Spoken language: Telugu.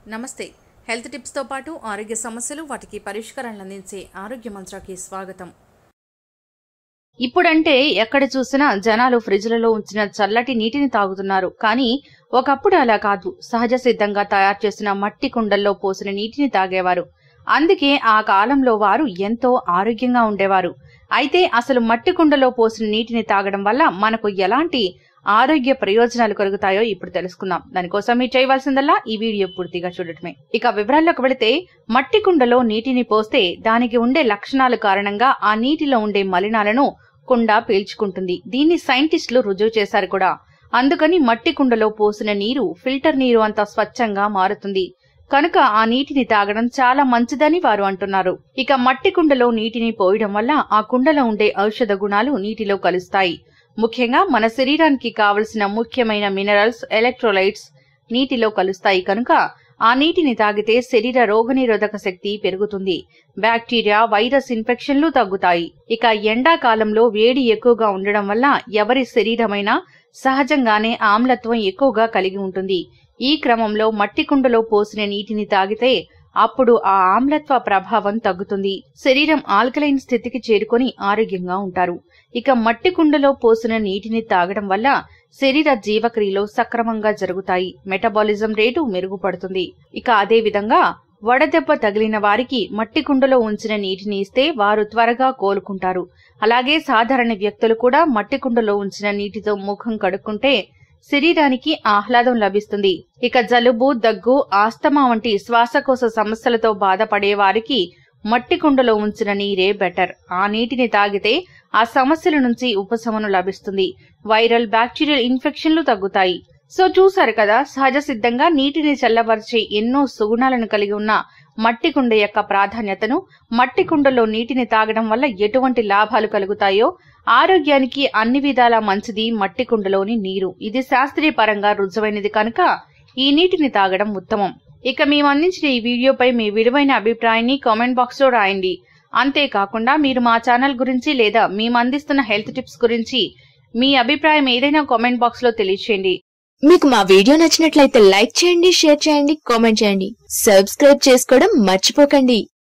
నమస్తే హెల్త్ టిప్స్తో పాటు ఆరోగ్య సమస్యలు వాటికి పరిష్కారాలను అందించే ఆరోగ్య మంత్రాకి స్వాగతం ఇప్పుడంటే ఎక్కడ చూసినా జనాలు ఫ్రిడ్జ్లలో ఉంచిన చల్లటి నీటిని తాగుతున్నారు కానీ ఒకప్పుడు అలా కాదు సహజ సిద్ధంగా తయారు చేసిన మట్టి కుండల్లో పోసిన నీటిని తాగేవారు అందుకే ఆ కాలంలో వారు ఎంతో ఆరోగ్యంగా ఉండేవారు అయితే అసలు మట్టి కుండలో పోసిన నీటిని తాగడం వల్ల మనకు ఎలాంటి ఆరోగ్య ప్రయోజనాలు కలుగుతాయో ఇప్పుడు తెలుసుకుందాం దానికోసం మీరు చేయవలసిందల్లా ఈ వీడియో పూర్తిగా చూడటమే ఇక వివరాల్లోకి వెళితే మట్టి కుండలో నీటిని పోస్తే దానికి ఉండే లక్షణాల కారణంగా ఆ నీటిలో ఉండే మలినాలను కుండ పీల్చుకుంటుంది దీన్ని సైంటిస్టులు రుజువు చేశారు కూడా అందుకని మట్టి కుండలో పోసిన నీరు ఫిల్టర్ నీరు అంత స్వచ్ఛంగా మారుతుంది కనుక ఆ నీటిని తాగడం చాలా మంచిదని వారు అంటున్నారు ఇక మట్టి కుండలో నీటిని పోయడం వల్ల ఆ కుండలో ఉండే ఔషధ గుణాలు నీటిలో కలుస్తాయి ముఖ్యంగా మన శరీరానికి కావలసిన ముఖ్యమైన మినరల్స్ ఎలక్ట్రోలైట్స్ నీటిలో కలుస్తాయి కనుక ఆ నీటిని తాగితే శరీర రోగనిరోధక శక్తి పెరుగుతుంది బ్యాక్టీరియా వైరస్ ఇన్ఫెక్షన్లు తగ్గుతాయి ఇక ఎండాకాలంలో వేడి ఎక్కువగా ఉండడం వల్ల ఎవరి శరీరమైనా సహజంగానే ఆమ్లత్వం ఎక్కువగా కలిగి ఉంటుంది ఈ క్రమంలో మట్టి కుండలో పోసిన నీటిని తాగితే అప్పుడు ఆ ఆమ్లత్వ ప్రభావం తగ్గుతుంది శరీరం ఆల్కలైన్ స్థితికి చేరుకొని ఆరోగ్యంగా ఉంటారు ఇక మట్టి కుండలో పోసిన నీటిని తాగడం వల్ల శరీర జీవక్రియలు సక్రమంగా జరుగుతాయి మెటబాలిజం రేటు మెరుగుపడుతుంది ఇక అదే విధంగా వడదెబ్బ తగిలిన వారికి మట్టి కుండలో ఉంచిన నీటిని ఇస్తే వారు త్వరగా కోలుకుంటారు అలాగే సాధారణ వ్యక్తులు కూడా మట్టి కుండలో ఉంచిన నీటితో ముఖం కడుక్కుంటే శరీరానికి ఆహ్లాదం లభిస్తుంది ఇక జలుబు దగ్గు ఆస్తమా వంటి శ్వాసకోశ సమస్యలతో బాధపడే వారికి మట్టి కుండలో ఉంచిన నీరే బెటర్ ఆ నీటిని తాగితే ఆ సమస్యల నుంచి ఉపశమనం లభిస్తుంది వైరల్ బ్యాక్టీరియల్ ఇన్ఫెక్షన్లు తగ్గుతాయి సో చూసారు కదా సహజ సిద్ధంగా నీటిని చల్లబరిచే ఎన్నో సుగుణాలను కలిగి ఉన్న మట్టి కుండ యొక్క ప్రాధాన్యతను మట్టి కుండలో నీటిని తాగడం వల్ల ఎటువంటి లాభాలు కలుగుతాయో ఆరోగ్యానికి అన్ని విధాల మంచిది మట్టి కుండలోని నీరు ఇది శాస్త్రీయ పరంగా రుజువైనది కనుక ఈ నీటిని తాగడం ఉత్తమం ఇక మేము అందించిన ఈ వీడియోపై మీ విలువైన అభిప్రాయాన్ని కామెంట్ బాక్స్ లో రాయండి అంతేకాకుండా మీరు మా ఛానల్ గురించి లేదా మేము అందిస్తున్న హెల్త్ టిప్స్ గురించి మీ అభిప్రాయం ఏదైనా కామెంట్ బాక్స్ లో తెలియచేయండి మీకు మా వీడియో నచ్చినట్లయితే లైక్ చేయండి షేర్ చేయండి కామెంట్ చేయండి సబ్స్క్రైబ్ చేసుకోవడం మర్చిపోకండి